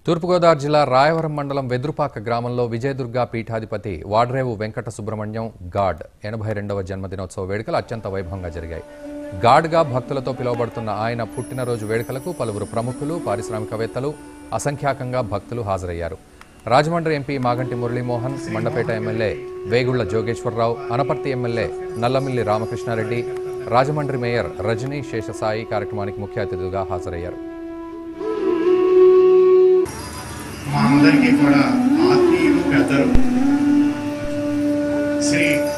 తూర్పుగోదావరి జిల్లా రాయవరం మండలం వెదురుపాక గ్రామంలో విజయదుర్గ పీఠాధిపతి వాడ్రేవు వెంకట సుబ్రహ్మణ్యం గాడ్ ఎనభై రెండవ జన్మదినోత్సవ వేడుకలు అత్యంత వైభవంగా జరిగాయి గాడ్గా భక్తులతో పిలువబడుతున్న ఆయన పుట్టినరోజు వేడుకలకు పలువురు ప్రముఖులు పారిశ్రామికవేత్తలు అసంఖ్యాకంగా భక్తులు హాజరయ్యారు Rajahmundry MP Maganti Muralimohan Mandapeta MLA Vegulla Jogeswararao Anaparthi MLA Nallamilli Ramakrishnareddy Rajahmundry mayor Rajani Seshasai కార్యక్రమానికి ముఖ్య అతిథులుగా హాజరయ్యారు మా అందరికీ కూడా ఆత్మీయులు పెద్దలు శ్రీ